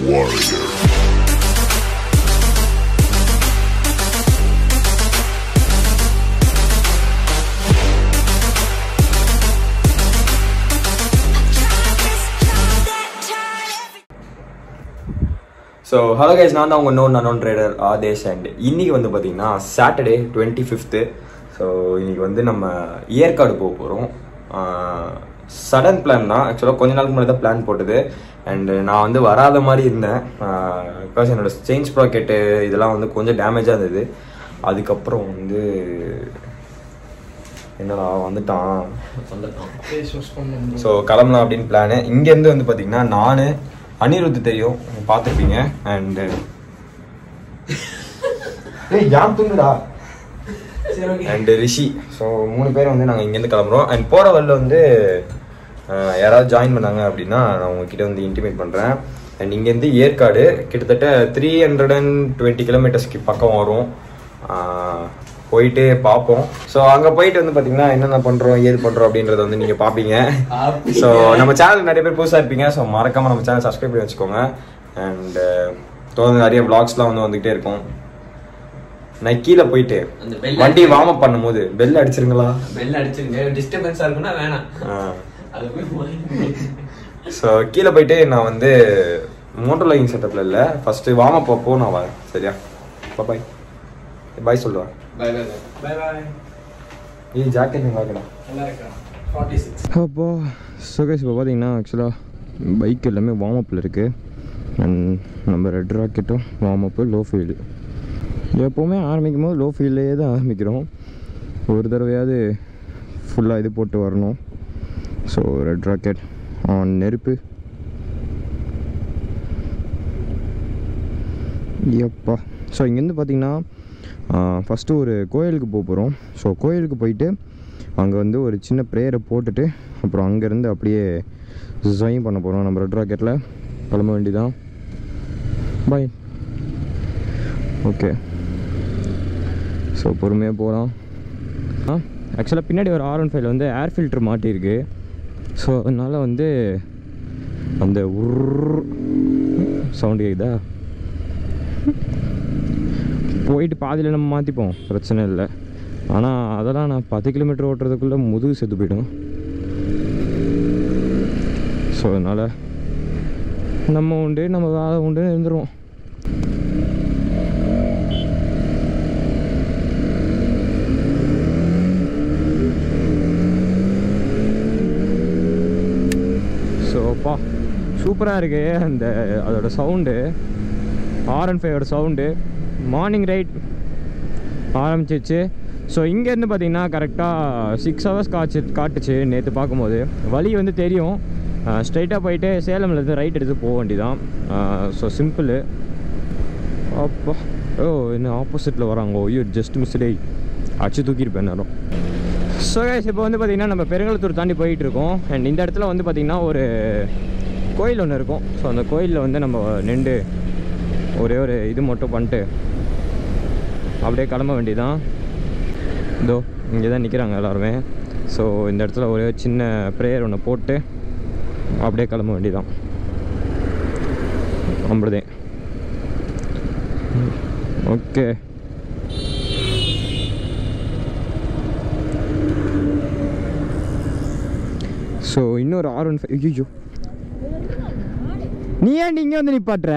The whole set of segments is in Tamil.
warrior. ஸோ ஹலோ கைஸ் நான் தான் உங்கள் known unknown trader Aadesh and இன்னைக்கு வந்து பார்த்தீங்கன்னா சாட்டர்டே டுவெண்ட்டி ஃபிஃப்த்து ஸோ இன்னைக்கு வந்து நம்ம ஏற்காடு போக போகிறோம் சடன் பிளான் தான் ஆக்சுவலாக கொஞ்ச நாளுக்கு முன்னாடி தான் பிளான் போட்டது அண்ட் நான் வந்து வராத மாதிரி இருந்தேன் பிகாஸ் என்னோட சேஞ்ச் ப்ராக்கெட்டு இதெல்லாம் வந்து கொஞ்சம் டேமேஜாக இருந்தது அதுக்கப்புறம் வந்து என்னடா வந்துட்டான் ஸோ கிளம்பலாம் அப்படின்னு பிளானு இங்கேருந்து வந்து பார்த்தீங்கன்னா நான் அனிருத் தெரியும் பார்த்துருப்பீங்க அண்டு ஏய் யான் தூங்குடா அண்ட் ரிஷி ஸோ மூணு பேர் வந்து நாங்கள் இங்கேருந்து கிளம்புறோம் அண்ட் போகிற வழியில் வந்து அஹ், யாராவது ஜாயின் பண்ணாங்க அப்படின்னா நான் உங்ககிட்ட வந்து இன்டிமேட் பண்ணுறேன் அண்ட் இங்கேருந்து ஏற்காடு கிட்டத்தட்ட த்ரீ ஹண்ட்ரட் அண்ட் டுவெண்ட்டி கிலோமீட்டர்ஸ்க்கு பக்கம் வரும் அஹ், போயிட்டு பார்ப்போம் ஸோ அங்கே போயிட்டு வந்து பார்த்தீங்கன்னா என்னென்ன பண்ணுறோம் ஏது பண்ணுறோம் அப்படின்றத வந்து நீங்கள் பார்ப்பீங்க ஸோ நம்ம சேனல் நிறைய பேர் புதுசாக இருப்பீங்க ஸோ மறக்காமல் நம்ம சேனல் சப்ஸ்கிரைப் பண்ணி வச்சுக்கோங்க அண்ட் தொடர்ந்து நிறைய vlogsலாம் வந்து வந்துகிட்டே இருக்கும் நான் கீழே போயிட்டு அந்த bell வண்டி வார்ம் அப் பண்ணும்போது பெல் அடிச்சிருங்களா பெல் அடிச்சிருங்க டிஸ்டர்பன்ஸா இருக்குன்னா வேணாம் அது போய் வாங்கி. ஸோ கீழே போயிட்டு நான் வந்து மோட்டர் லைன் செட்டப்ல இல்லை ஃபர்ஸ்ட் வார்ம் அப் அப்போ நான் வரேன் சரியா பாய் பாய் சொல்லுவேன் bye bye bye bye bye ஏய் ஜாக்கெட் வாங்கடா நல்லா இருக்கா 46 அப்போ சுகேஷ் இப்போ பார்த்தீங்கன்னா ஆக்சுவலாக பைக் எல்லாமே வார்ம் அப்பில் இருக்குது அண்ட் நம்ம ரெட் ராக்கெட்டும் வார்ம் அப்பு லோ ஃபீல்டு எப்போவுமே ஆரம்பிக்கும் போது லோ ஃபீல்ட்லேயே தான் ஆரம்பிக்கிறோம் ஒரு தடவையாவது ஃபுல்லாக இது போட்டு வரணும் ஸோ ரெட் ராக்கெட் ஆன் நெருப்பு எப்பா ஸோ இங்கேருந்து பார்த்தீங்கன்னா ஃபஸ்ட்டு ஒரு கோயிலுக்கு போக போகிறோம் ஸோ கோயிலுக்கு போயிட்டு அங்கே வந்து ஒரு சின்ன ப்ரேயரை போட்டுட்டு அப்புறம் அங்கேருந்து அப்படியே ஜாயின் பண்ண போகிறோம் நம்ம ரெட் ராக்கெட்டில் கிளம்ப வேண்டியதான் பாய் ஓகே ஸோ பொறுமையாக போகலாம் ஆ ஆக்சுவலாக பின்னாடி ஒரு ஆர் ஒன் ஃபைவ்ல வந்து ஏர் ஃபில்டர் மாட்டியிருக்கு ஸோ அதனால் வந்து அந்த உர் சவுண்டு கேக்குதா போயிட்டு பாதியில் நம்ம மாற்றிப்போம் பிரச்சனை இல்லை ஆனால் அதெல்லாம் நான் பத்து கிலோமீட்டர் ஓட்டுறதுக்குள்ளே முதுகு செத்து போயிடும் ஸோ அதனால் நம்ம உண்டு நம்ம வேலை உண்டு இருந்துருவோம் ஸோ அப்பா சூப்பராக இருக்கு அந்த அதோட சவுண்டு ஆர் அண்ட் ஃபைவோட சவுண்டு மார்னிங் ரைட் ஆரம்பிச்சிச்சு ஸோ இங்கேருந்து பார்த்தீங்கன்னா கரெக்டாக சிக்ஸ் ஹவர்ஸ் காய்ச்சி காட்டுச்சு நேற்று பார்க்கும்போது வழி வந்து தெரியும் ஸ்ட்ரைட்டாக போயிட்டு சேலம்லேருந்து ரைட் எடுத்து போக வேண்டியதான் ஸோ சிம்பிள் அப்பா ஓ என்ன ஆப்போசிட்டில் வராங்க ஐயோ ஜஸ்ட் மிஸ்டே அச்சு தூக்கியிருப்பேன் நேரம் ஸோ கைஸ் இப்போ வந்து பார்த்திங்கன்னா நம்ம பெருங்கலத்தூர் தாண்டி போயிட்டு இருக்கோம் அண்ட் இந்த இடத்துல வந்து பார்த்திங்கன்னா ஒரு கோயில் ஒன்று இருக்கும் ஸோ அந்த கோயிலில் வந்து நம்ம நின்று ஒரே ஒரு இது மட்டும் பண்ணிட்டு அப்படியே கிளம்ப வேண்டியதான் இதோ இங்கே தான் நிற்கிறாங்க எல்லாருமே ஸோ இந்த இடத்துல ஒரே ஒரு சின்ன ப்ரேயர் ஒன்று போட்டு அப்படியே கிளம்ப வேண்டியதான் அம்புதே ஓகே ஸோ இன்னொரு ஆர் ஒன் ஃபைவ் ஐயோ நீ ஏன் இங்கே வந்து நிப்பாட்டுற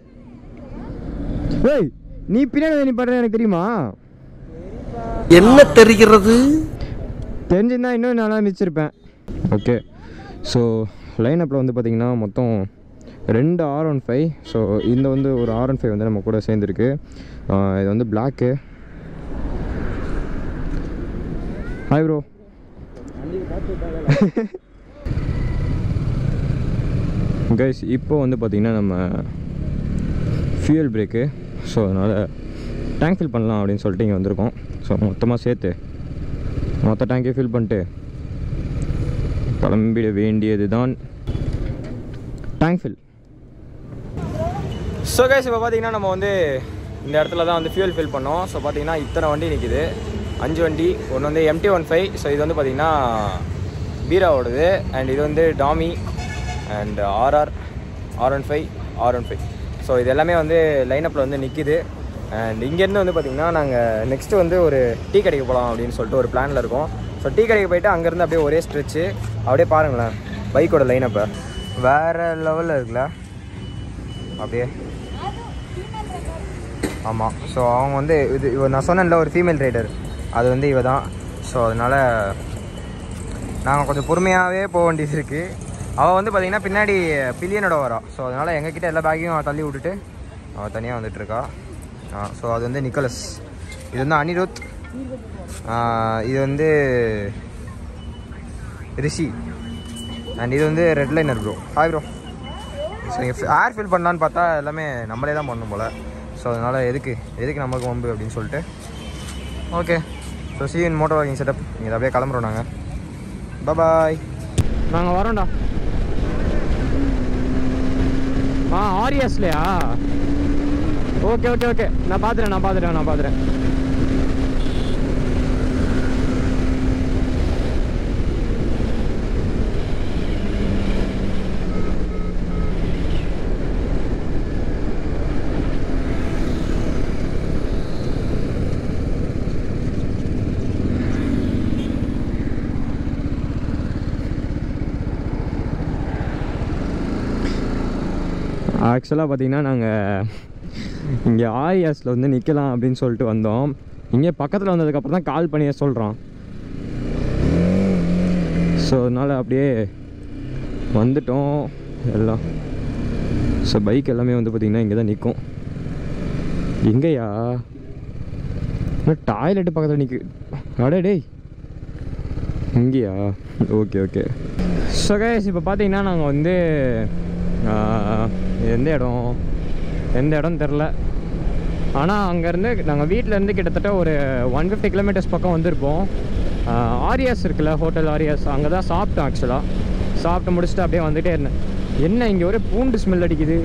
ஏய் நீ பின்னாடி வந்து நிப்பாட்டுற எனக்கு தெரியுமா என்ன தெரிகிறது தெரிஞ்சிருந்தா இன்னும் நல்லா மிச்சிருப்பேன் ஓகே ஸோ லைனப்பில் வந்து பார்த்தீங்கன்னா மொத்தம் ரெண்டு ஆர் ஒன் ஃபைவ் ஸோ இந்த வந்து ஒரு ஆர் ஒன் ஃபைவ் வந்து நம்ம கூட சேர்ந்துருக்கு ஆஹ் இது வந்து பிளாக்கு ஹாய் ப்ரோ கைஸ் இப்போ வந்து பார்த்திங்கன்னா நம்ம ஃபியூயல் பிரேக்கு ஸோ அதனால் டேங்க் ஃபில் பண்ணலாம் அப்படின்னு சொல்லிட்டு இங்கே வந்திருக்கோம் ஸோ மொத்தமாக சேர்த்து மொத்த டேங்கே ஃபில் பண்ணிட்டு கிளம்பிட வேண்டியது தான் டேங்க் ஃபில் ஸோ கைஸ் இப்போ பார்த்தீங்கன்னா நம்ம வந்து இந்த இடத்துல தான் வந்து ஃபியூல் ஃபில் பண்ணோம் ஸோ பார்த்தீங்கன்னா இத்தனை வண்டி நிற்கிது அஞ்சு வண்டி ஒன்று வந்து எம்டி ஒன் ஃபைவ் ஸோ இது வந்து பார்த்தீங்கன்னா பீராவோடது அண்ட் இது வந்து Tommy and RR R one five R one five so இது எல்லாமே வந்து லைனப்பில் வந்து நிற்கிது அண்ட் இங்கேருந்து வந்து பார்த்திங்கன்னா நாங்கள் நெக்ஸ்ட்டு வந்து ஒரு டீ கடைக்கு போகலாம் அப்படின்னு சொல்லிட்டு ஒரு பிளானில் இருக்கோம் ஸோ டீ கடைக்கு போயிட்டு அங்கேருந்து அப்படியே ஒரே ஸ்ட்ரெச்சு அப்படியே பாருங்களேன் பைக்கோட லைனப்பை வேறு லெவலில் இருக்குல்ல அப்படியே ஆமாம் ஸோ அவங்க வந்து இது இவ நான் சொன்னேன்ல ஒரு ஃபீமேல் ரைடர் அது வந்து இவ தான் ஸோ அதனால் நாங்கள் கொஞ்சம் பொறுமையாகவே போக வேண்டியது இருக்குது அவள் வந்து பார்த்திங்கன்னா பின்னாடி பில்லியனோட வரா ஸோ அதனால் எங்ககிட்ட எல்லா பேக்கையும் அவள் தள்ளி விட்டுட்டு அவள் தனியாக வந்துட்டுருக்கா ஸோ அது வந்து நிக்கலஸ் இது வந்து அனிருத் ஆ, இது வந்து ரிஷி அண்ட் இது வந்து red liner bro hi bro so நீங்கள் ஏர் ஃபில் பண்ணலான்னு பார்த்தா எல்லாமே நம்மளே தான் பண்ணணும் போல் ஸோ அதனால் எதுக்கு எதுக்கு நமக்கு வம்பு அப்படின்னு சொல்லிட்டு okay so see in moto walking setup நீங்கள் அப்படியே கிளம்புறோம் நாங்கள் பாய் நாங்கள் வரோம்டா ஆ ஆரியஸ்லையா ஓகே ஓகே ஓகே நான் பார்த்துறேன் நான் பார்த்துறேன் நான் பார்த்துறேன் ஆக்சுவலாக பார்த்தீங்கன்னா நாங்கள் இங்கே ஆர்எஸில் வந்து நிற்கலாம் அப்படின்னு சொல்லிட்டு வந்தோம் இங்கே பக்கத்தில் வந்ததுக்கப்புறம் தான் கால் பண்ணியே சொல்கிறான் ஸோ அதனால் அப்படியே வந்துட்டோம் எல்லாம் ஸோ பைக் எல்லாமே வந்து பார்த்திங்கன்னா இங்கே தான் நிற்கும் எங்கேயா டாய்லெட்டு பக்கத்தில் நிற்கு அடே டேய் இங்கேயா ஓகே ஓகே ஸோ கைஸ் இப்போ பார்த்தீங்கன்னா நாங்கள் வந்து ஆஹ், எந்த இடம் எந்த இடம் தெரில ஆனால் அங்கேருந்து நாங்கள் வீட்டிலேருந்து கிட்டத்தட்ட ஒரு ஒன் ஃபிஃப்டி கிலோமீட்டர்ஸ் பக்கம் வந்திருப்போம் ஆரியாஸ் இருக்குல்ல ஹோட்டல் ஆரியாஸ் அங்கே தான் சாப்பிட்டோம் ஆக்சுவலாக சாப்பிட்டு முடிச்சுட்டு அப்படியே வந்துட்டே இருந்தேன் என்ன இங்கே ஒரே பூண்டு ஸ்மெல் அடிக்குது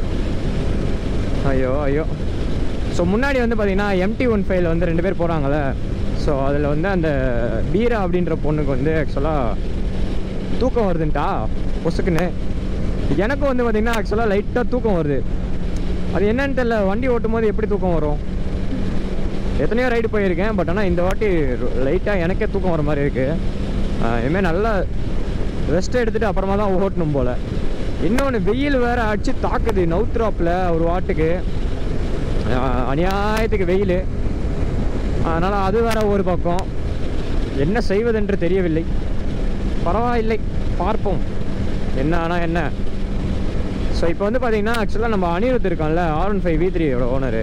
ஐயோ ஐயோ ஸோ முன்னாடி வந்து பார்த்தீங்கன்னா எம்டி ஒன் ஃபைவ்ல வந்து ரெண்டு பேர் போகிறாங்கல்ல ஸோ அதில் வந்து அந்த பீரா அப்படின்ற பொண்ணுக்கு வந்து ஆக்சுவலாக தூக்கம் வருதுன்ட்டா பொசுக்குன்னு எனக்கும் வந்து பார்த்தீங்கன்னா ஆக்சுவலாக லைட்டாக தூக்கம் வருது அது என்னன்னு தெரியல வண்டி ஓட்டும் போது எப்படி தூக்கம் வரும் எத்தனையோ ரைடு போயிருக்கேன் பட் ஆனால் இந்த வாட்டி லைட்டாக எனக்கே தூக்கம் வர மாதிரி இருக்குது இனிமேல் நல்லா ரெஸ்ட் எடுத்துகிட்டு அப்புறமா தான் ஓட்டணும் போல் இன்னொன்று வெயில் வேறு அடிச்சு தாக்குது நவுத்ராப்பில் ஒரு வாட்டுக்கு ஆஹ் அநியாயத்துக்கு வெயில் அதனால் அது வேற ஒரு பக்கம் என்ன செய்வதென்று தெரியவில்லை பரவாயில்லை பார்ப்போம் என்ன ஆனால் என்ன ஸோ இப்போ வந்து பார்த்தீங்கன்னா ஆக்சுவலாக நம்ம அனிருத் இருக்கான்ல ஆர் ஒன் ஃபைவ் வி த்ரீயோட owner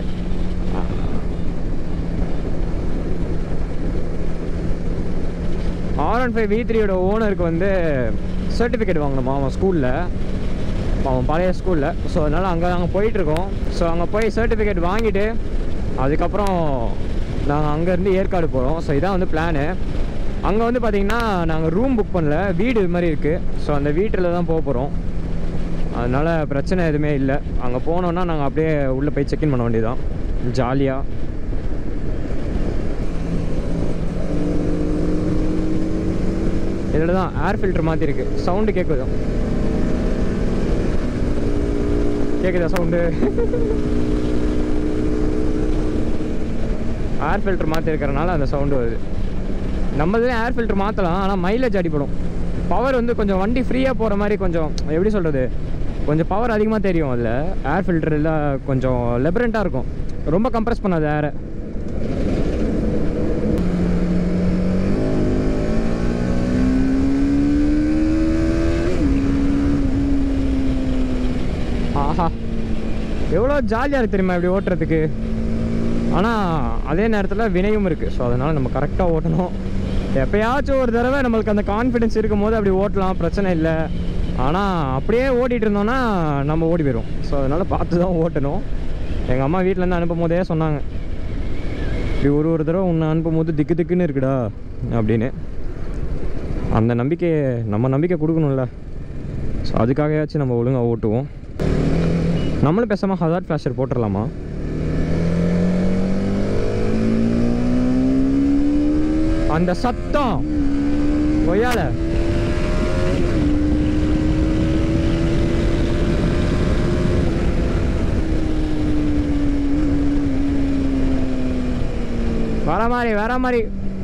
R one five V த்ரீயோட ஓனருக்கு வந்து சர்டிஃபிகேட் வாங்கணுமா அவன் ஸ்கூலில் அவன் பழைய ஸ்கூலில் ஸோ அதனால் அங்கே நாங்கள் போயிட்டுருக்கோம் ஸோ அங்கே போய் சர்டிஃபிகேட் வாங்கிட்டு அதுக்கப்புறம் நாங்கள் அங்கேருந்து ஏற்காடு போகிறோம் ஸோ இதான் வந்து பிளானு அங்கே வந்து பார்த்திங்கன்னா நாங்கள் ரூம் புக் பண்ணல வீடு இது மாதிரி இருக்குது ஸோ அந்த வீட்டில் தான் போக போகிறோம் அதனால் பிரச்சனை எதுவுமே இல்லை அங்கே போனோன்னா நாங்கள் அப்படியே உள்ளே போய் செக்இன் பண்ண வேண்டியதான் ஜாலியாக இதில் தான் ஏர் ஃபில்டர் மாற்றிருக்கு சவுண்டு கேட்குது கேட்குதா சவுண்டு ஏர் ஃபில்டர் மாற்றிருக்கிறனால அந்த சவுண்டு வருது நம்ம தான் ஏர் ஃபில்டர் மாற்றலாம் ஆனால் மைலேஜ் அடிப்படும் பவர் வந்து கொஞ்சம் வண்டி ஃப்ரீயாக போகிற மாதிரி கொஞ்சம் எப்படி சொல்கிறது கொஞ்சம் பவர் அதிகமாக தெரியும் அதில் ஏர் ஃபில்டர் எல்லாம் கொஞ்சம் லெபரண்ட்டாக இருக்கும் ரொம்ப கம்ப்ரெஸ் பண்ணாது ஏரை ஆஹா எவ்வளோ ஜாலியாக இருக்கு தெரியுமா இப்படி ஓட்டுறதுக்கு ஆனால் அதே நேரத்தில் வினையும் இருக்குது ஸோ அதனால் நம்ம கரெக்டாக ஓட்டணும் எப்பயாச்சும் ஒரு தடவை நம்மளுக்கு அந்த கான்ஃபிடென்ஸ் இருக்கும் போது அப்படி ஓட்டலாம் பிரச்சனை இல்லை ஆனால் அப்படியே ஓட்டிகிட்டு இருந்தோம்னா நம்ம ஓடி போயிடும் ஸோ அதனால் பார்த்து தான் ஓட்டணும் எங்கள் அம்மா வீட்டிலேருந்து அனுப்பும் போதே சொன்னாங்க இப்படி ஒரு ஒரு தடவை உன்னை அனுப்பும் போது திக்கு திக்குன்னு இருக்குடா அப்படின்னு அந்த நம்பிக்கையை நம்ம நம்பிக்கை கொடுக்கணும்ல ஸோ அதுக்காகயாச்சும் நம்ம ஒழுங்காக ஓட்டுவோம் நம்மளும் பேசாமல் ஹசார்ட் ஃப்ளாஷர் போட்டுடலாமா அந்த சத்தம் கொய்யால மாதிரி வேற மாதிரி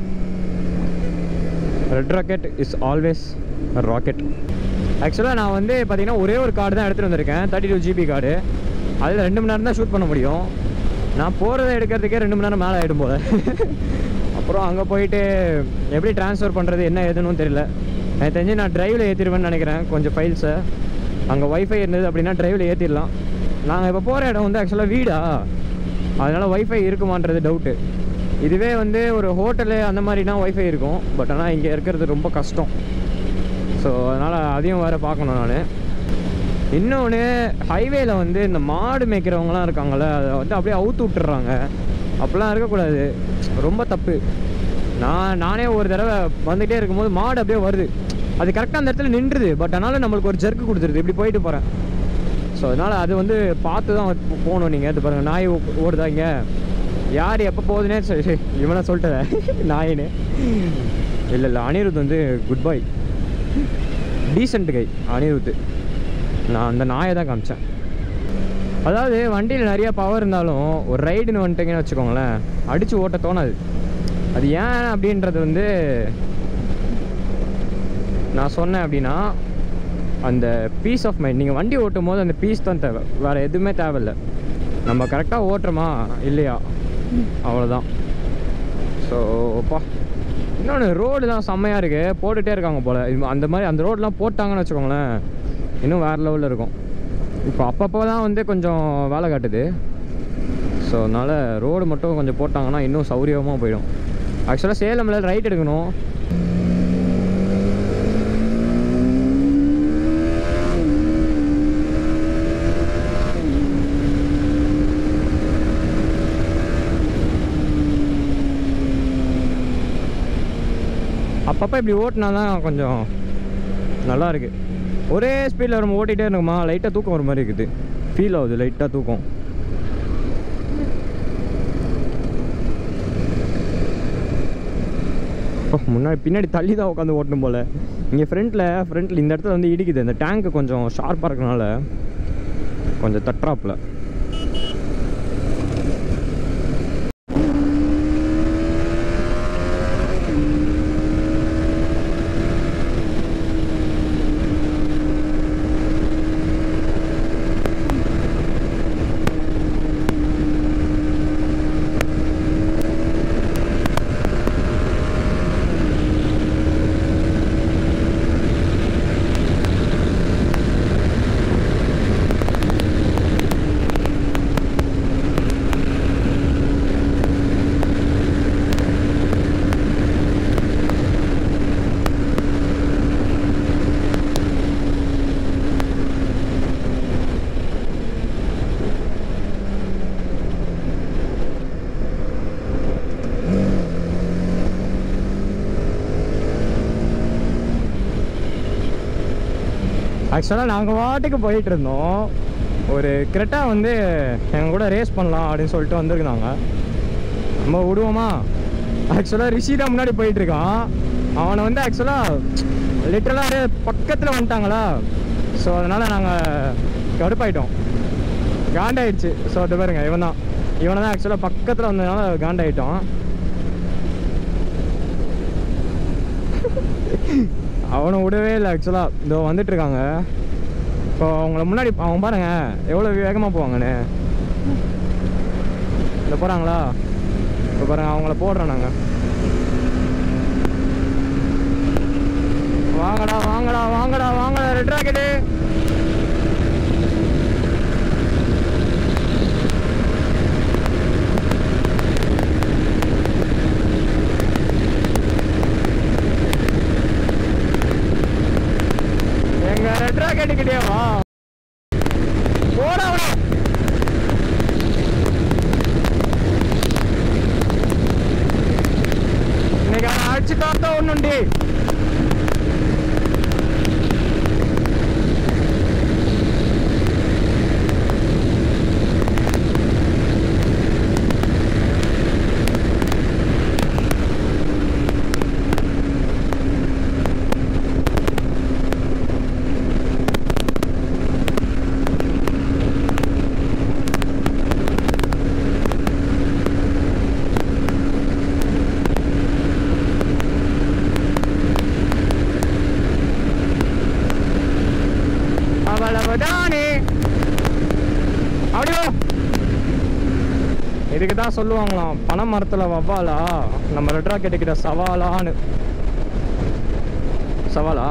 red rocket is always rocket ஆக்சுவலாக நான் வந்து பார்த்தீங்கன்னா ஒரே ஒரு கார்டு தான் எடுத்துகிட்டு வந்திருக்கேன் தேர்ட்டி டூ ஜிபி கார்டு அதில் ரெண்டு மணி நேரம் தான் ஷூட் பண்ண முடியும் நான் போகிறத எடுக்கிறதுக்கே ரெண்டு மணி நேரம் மேலே ஆகிடும் போல அப்புறம் அங்கே போயிட்டு எப்படி ட்ரான்ஸ்ஃபர் பண்ணுறது என்ன ஏதுன்னு தெரியல எனக்கு தெரிஞ்சு நான் டிரைவில் ஏற்றிடுவேன்னு நினைக்கிறேன் கொஞ்சம் ஃபைல்ஸை அங்கே ஒய்ஃபை இருந்தது அப்படின்னா டிரைவில் ஏற்றிடலாம் நாங்கள் இப்போ போகிற இடம் வந்து ஆக்சுவலாக வீடா அதனால் ஒய்ஃபை இருக்குமான்றது டவுட்டு இதுவே வந்து ஒரு ஹோட்டலு அந்த மாதிரினா ஒய்ஃபை இருக்கும் பட் ஆனால் இங்கே இருக்கிறது ரொம்ப கஷ்டம் ஸோ அதனால் அதையும் வேறு பார்க்கணும் நான் இன்னொன்று ஹைவேல வந்து இந்த மாடு மேய்க்கிறவங்களாம் இருக்காங்கள்ல அதை வந்து அப்படியே அவுத்து விட்டுறாங்க அப்படிலாம் இருக்கக்கூடாது ரொம்ப தப்பு நான் நானே ஒரு தடவை வந்துகிட்டே இருக்கும்போது மாடு அப்படியே வருது அது கரெக்டாக அந்த இடத்துல நின்றுது பட் ஆனாலும் நம்மளுக்கு ஒரு ஜர்க்கு கொடுத்துருது இப்படி போயிட்டு போகிறேன் ஸோ அதனால் அது வந்து பார்த்து தான் போ- போகணும் நீங்கள் இது பாருங்கள் நாய் ஓ- ஓடுதா இங்கே யார் எப்போ போகுதுன்னே சரி சரி, இவனை சொல்லிட்டேன் நாயின்னு இல்லை இல்லை அனிருத் வந்து good boy decent guy Anirudh நான் அந்த நாயை தான் காமிச்சேன் அதாவது வண்டியில் நிறைய பவர் இருந்தாலும் ஒரு ரைடுன்னு வந்துட்டீங்கன்னு வச்சுக்கோங்களேன் அடித்து ஓட்ட தோணாது அது ஏன் அப்படின்றது வந்து நான் சொன்னேன் அப்படின்னா அந்த பீஸ் ஆஃப் மைண்ட் நீங்கள் வண்டி ஓட்டும் போது அந்த பீஸ் தான் தேவை வேறு எதுவுமே தேவையில்ல நம்ம கரெக்டாக ஓட்டுறோமா இல்லையா அவ்வளோதான் ஸோ பா இன்னொன்று ரோடுலாம் செம்மையாக இருக்குது போட்டுகிட்டே இருக்காங்க போல் இது அந்த மாதிரி அந்த ரோடெலாம் போட்டாங்கன்னு வச்சுக்கோங்களேன் இன்னும் வேறு லெவலில் இருக்கும் இப்போ அப்பப்போ தான் வந்து கொஞ்சம் வேலை காட்டுது ஸோ அதனால் ரோடு மட்டும் கொஞ்சம் போட்டாங்கன்னா இன்னும் சௌரியமாக போயிடும் ஆக்சுவலாக சேலமில் ரைட் எடுக்கணும் அப்பப்போ இப்படி ஓட்டினா தான் கொஞ்சம் நல்லா இருக்கு ஒரே ஸ்பீடில் நம்ம ஓட்டிகிட்டே இருக்குமா லைட்டாக தூக்கம் வர மாதிரி இருக்குது ஃபீல் ஆகுது லைட்டாக தூக்கம் அப்பா, முன்னாடி பின்னாடி தள்ளி தான் உட்காந்து ஓட்டணும் போல் இங்கே ஃப்ரண்ட்டில் ஃப்ரண்ட்டில் இந்த இடத்துல வந்து இடிக்குது இந்த டேங்க்கு கொஞ்சம் ஷார்ப்பாக இருக்கனால கொஞ்சம் தட்டுறாப்புல ஆக்சுவலாக நாங்கள் வாட்டுக்கு போயிட்டு இருந்தோம் ஒரு கிரெட்டா வந்து எங்கள் கூட ரேஸ் பண்ணலாம் அப்படின்னு சொல்லிட்டு வந்திருந்தாங்க நம்ம விடுவோமா ஆக்சுவலாக ரிஷி தான் முன்னாடி போயிட்டு இருக்கான் அவனை வந்து ஆக்சுவலாக லிட்டரலாக பக்கத்தில் வந்துட்டாங்களா ஸோ அதனால் நாங்கள் கடுப்பாயிட்டோம் காண்டாயிடுச்சு ஸோ அது பாருங்க இவன் தான் இவனை தான் ஆக்சுவலாக பக்கத்தில் வந்ததுனால காண்டாயிட்டோம் அவனை விடவே இல்லை ஆக்சுவலாக இதோ வந்துட்டு இருக்காங்க இப்போ அவங்கள முன்னாடி அவன் பாருங்க எவ்வளோ வேகமாக போவாங்கன்னு இந்த போகிறாங்களா இப்போ பாருங்க அவங்கள போடுறோம் நாங்கள் வாங்கடா வாங்கடா வாங்கடா வாங்கடா ரெட் ராக்கெட்டு எங்க ரெட் ராக்கெட்டு கிட்டே வா போடா அவனை. இன்னைக்கு அவனை அடிச்சு பார்த்தா ஒண்ணுண்டி இதுக்கு தான் சொல்லுவாங்களாம் பனை மரத்தில் வவ்வாலா நம்ம ரெட் ராக்கெட்டு கிட்ட சவாலான்னு சவாலா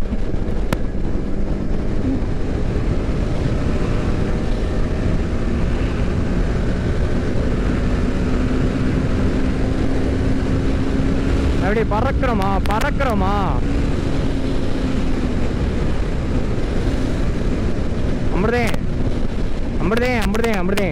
எப்படி பறக்கிறோமா பறக்கிறோமா அமிர்தே அமிர்தே அமிர்தே அமிர்தே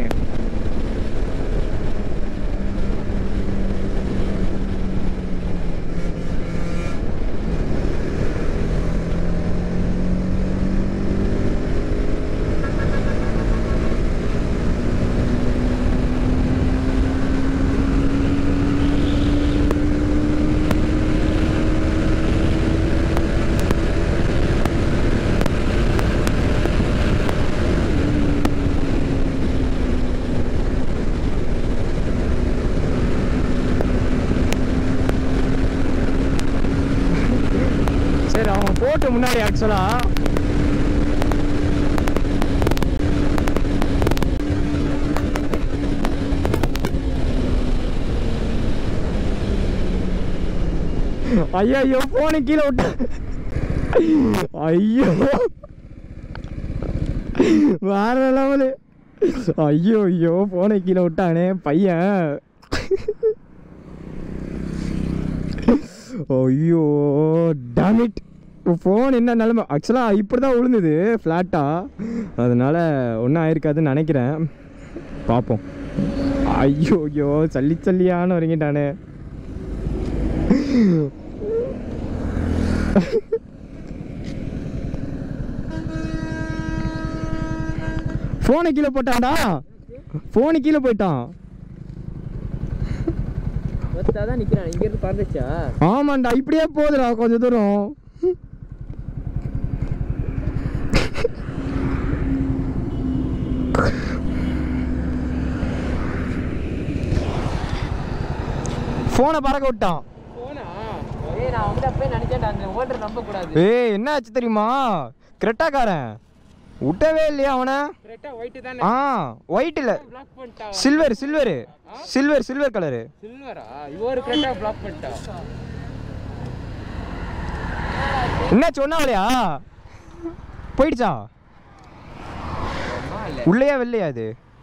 சரி அவங்க போட்டு முன்னாடி ஆக்சுவலா ஐயோ ஐயோ போனை கீழே விட்டு ஐயோ வேற லெவலு ஐயோ ஐயோ போனை கீழே விட்டானே பையன் ஐயோ டேமிட் ஃபோன் என்ன நிலமை ஆக்சுவலாக இப்படி தான் விழுந்தது ஃப்ளாட்டாக அதனால் ஒன்றும் ஆயிருக்காதுன்னு நினைக்கிறேன் பார்ப்போம் ஐயோ ஐயோ சல்லி சல்லியான்னு வரங்கிட்டானே ஃபோனை கீழே போட்டான்டா ஃபோனு கீழே போயிட்டான் தான் நிக்கிறான் இங்க இருந்து பறந்துச்சா ஆமாண்டா இப்படியே போகுதுடா கொஞ்ச தூரம் ஃபோனை பறக்க விட்டான் போனா ஏய் நான் வந்து அப்பவே நினைச்சேன் அந்த ஓட்டர் நம்ப கூடாது ஏய் என்ன ஆச்சு தெரியுமா கிரெட்டாக்காரன் விட்டவே இல்லையா அவனை கரெக்டா ஒயிட் தானே ஆ ஒயிட் இல்லை பிளாக் பண்ணிட்டா silver silver silver silver colour சில்வரா இவரு கரெக்டா பிளாக் பண்ணிட்டா என்ன சொன்னாவலையா போயிடுச்சா அம்மா இல்ல உள்ளேயா வெளிலையா அது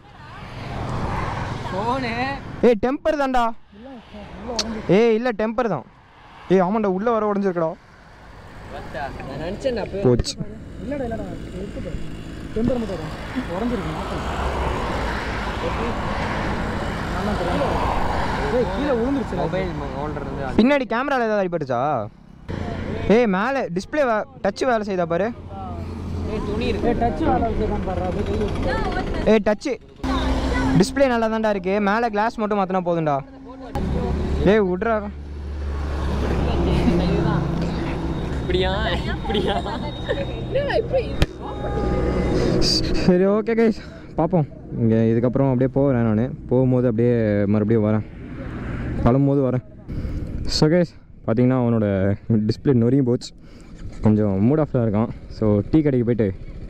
போனு ஏய் டெம்பர் தான்டா ஏய் இல்லை டெம்பர் தான் ஏய் ஆமாண்டா உள்ளே வர உடஞ்சிருக்கடா நான் நினைச்சேன் அப்பவே போச்சு மொபைல் ஹோல்டர் இருந்து பின்னாடி கேமரால ஏதாவது அடிபட்டுச்சா ஏய் மேலே டிஸ்பிளே டச் வேலை செய்தா பாரு ஏய் துணி இருக்கு டச் ஏய் டச்சு டிஸ்பிளே நல்லா தான்டா இருக்கு மேலே கிளாஸ் மட்டும் மாற்றினா போதும்டா ஏய் விட்றா இப்படியா இப்படியா சரி ஓகே கைஸ் பார்ப்போம் இங்கே இதுக்கப்புறம் அப்படியே போகிறேன் நான் போகும்போது அப்படியே மறுபடியும் வரேன் கிளம்பும்போது வரேன் ஸோ கைஸ் பார்த்தீங்கன்னா அவனோட டிஸ்பிளே நொறுங்கி போச்சு கொஞ்சம் மூட் ஆஃபில் இருக்கான் ஸோ டீ கடைக்கு போயிட்டு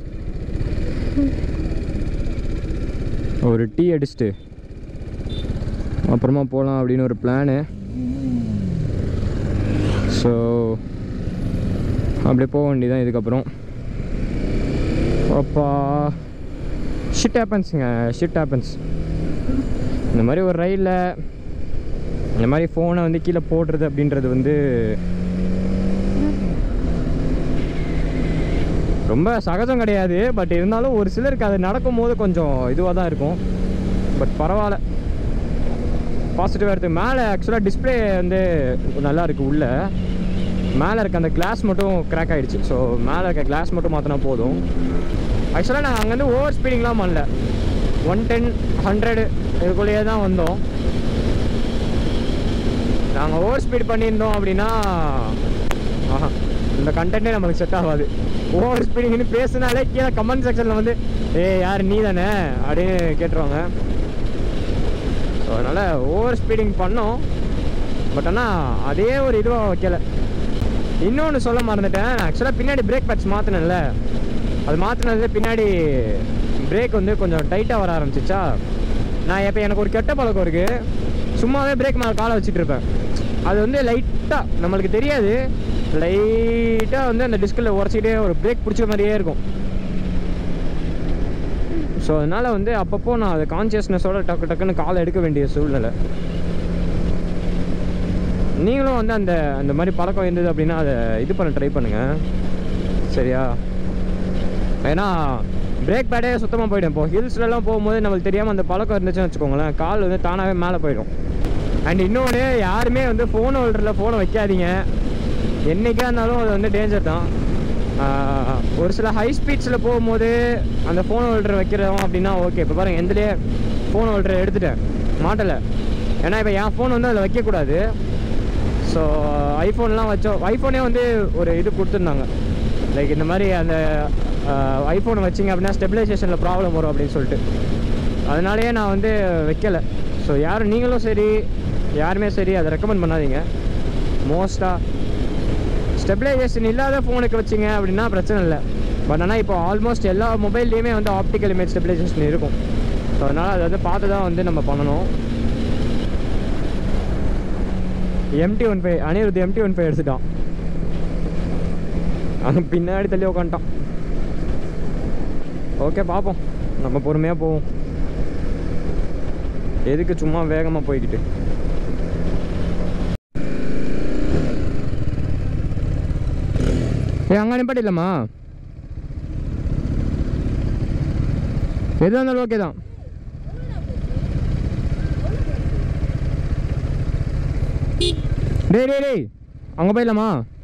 ஒரு டீ அடிச்சுட்டு அப்புறமா போகலாம் அப்படின்னு ஒரு பிளானு ஸோ அப்படியே போக வேண்டியதான் இதுக்கப்புறம் அப்பா ஷிட் ஹேப்பன்ஸுங்க ஷிட் ஹேப்பன்ஸ் இந்த மாதிரி ஒரு ரயிலில் இந்த மாதிரி ஃபோனை வந்து கீழே போடுறது அப்படின்றது வந்து ரொம்ப சகஜம் கிடையாது பட் இருந்தாலும் ஒரு சிலருக்கு அது நடக்கும்போது கொஞ்சம் இதுவாக தான் இருக்கும் பட் பரவாயில்ல பாசிட்டிவாக இருக்குது மேலே ஆக்சுவலாக டிஸ்பிளே வந்து நல்லா இருக்குது உள்ளே மேலே இருக்க அந்த கிளாஸ் மட்டும் கிராக் ஆகிடுச்சு ஸோ மேலே இருக்க கிளாஸ் மட்டும் மாற்றினா போதும் ஆக்சுவலாக நாங்கள் அங்கேருந்து ஓவர் ஸ்பீடிங்லாம் பண்ணல ஒன் டென் ஹண்ட்ரடு இதுக்குள்ளேயே தான் வந்தோம் நாங்கள் ஓவர் ஸ்பீட் பண்ணியிருந்தோம் அப்படின்னா ஆஹா இந்த கண்டென்ட்டே நமக்கு செட் ஆகாது ஓவர் ஸ்பீடிங்னு பேசுனாலே கீழே கமெண்ட் செக்ஷனில் வந்து ஏய் யார் நீ தானே அப்படின்னு கேட்டுருவாங்க ஸோ அதனால் ஓவர் ஸ்பீடிங் பண்ணோம் பட் ஆனால் அதே ஒரு இதுவாக வைக்கல இன்னொன்று சொல்ல மறந்துட்டேன் ஆக்சுவலாக பின்னாடி பிரேக் பேட்ச் மாற்றினேன்ல அது மாற்றினது பின்னாடி பிரேக் வந்து கொஞ்சம் டைட்டாக வர ஆரம்பிச்சிச்சா நான் இப்போ எனக்கு ஒரு கெட்ட பழக்கம் இருக்குது சும்மாவே பிரேக் மேலே காலை வச்சுட்டு இருப்பேன் அது வந்து லைட்டாக நம்மளுக்கு தெரியாது லைட்டாக வந்து அந்த டிஸ்கில் உடச்சிக்கிட்டே ஒரு பிரேக் பிடிச்ச மாதிரியே இருக்கும் ஸோ அதனால் வந்து அப்பப்போ நான் அதை கான்சியஸ்னஸோட டக்கு டக்குன்னு காலை எடுக்க வேண்டிய சூழ்நிலை நீங்களும் வந்து அந்த அந்த மாதிரி பழக்கம் இருந்தது அப்படின்னா அதை இது பண்ண ட்ரை பண்ணுங்கள் சரியா ஏன்னா பிரேக் பேடே சுத்தமாக போயிடும் இப்போ ஹில்ஸ்லலாம் போகும்போது நம்மளுக்கு தெரியாமல் அந்த பழக்கம் இருந்துச்சுன்னு வச்சுக்கோங்களேன் கால் வந்து தானாகவே மேலே போயிடும் அண்ட் இன்னொன்று யாருமே வந்து ஃபோன் ஹோல்டரில் ஃபோனை வைக்காதீங்க என்றைக்கா இருந்தாலும் அது வந்து டேஞ்சர் தான் ஆஹ், ஒரு சில ஹை ஸ்பீட்ஸில் போகும்போது அந்த ஃபோன் ஹோல்டர் வைக்கிறோம் அப்படின்னா ஓகே இப்போ பாருங்கள் எந்தலேயே ஃபோன் ஹோல்டரை எடுத்துட்டேன் மாட்டலை ஏன்னா இப்போ என் ஃபோன் வந்து அதில் வைக்கக்கூடாது ஸோ ஐஃபோன்லாம் வச்சோம் ஐஃபோனே வந்து ஒரு இது கொடுத்துருந்தாங்க லைக் இந்த மாதிரி அந்த ஐஃபோனை வச்சிங்க அப்படின்னா ஸ்டெபிலைசேஷனில் ப்ராப்ளம் வரும் அப்படின்னு சொல்லிட்டு அதனாலேயே நான் வந்து வைக்கலை ஸோ யாரும் நீங்களும் சரி யாருமே சரி அதை ரெக்கமெண்ட் பண்ணாதீங்க மோஸ்ட்டாக ஸ்டெபிலைசேஷன் இல்லாத ஃபோனுக்கு வச்சிங்க அப்படின்னா பிரச்சனை இல்லை பட் ஆனால் இப்போ ஆல்மோஸ்ட் எல்லா மொபைல்லையுமே வந்து ஆப்டிக்கல் இமேஜ் ஸ்டெபிலைசேஷன் இருக்கும் ஸோ அதனால் அதை வந்து பார்த்து தான் வந்து நம்ம பண்ணணும் MT one five Anirudh MT one five எடுத்துட்டான் அவன் பின்னாடி தள்ளி உட்காந்துட்டான் ஓகே பார்ப்போம் நம்ம பொறுமையாக போவோம் எதுக்கு சும்மா வேகமாக போய்கிட்டு ஏ அங்கே நிப்பாட்டிடலாமா எதுவாக இருந்தாலும் ஓகே தான் டேய் டேய் டேய் அங்கே போயிடலாமா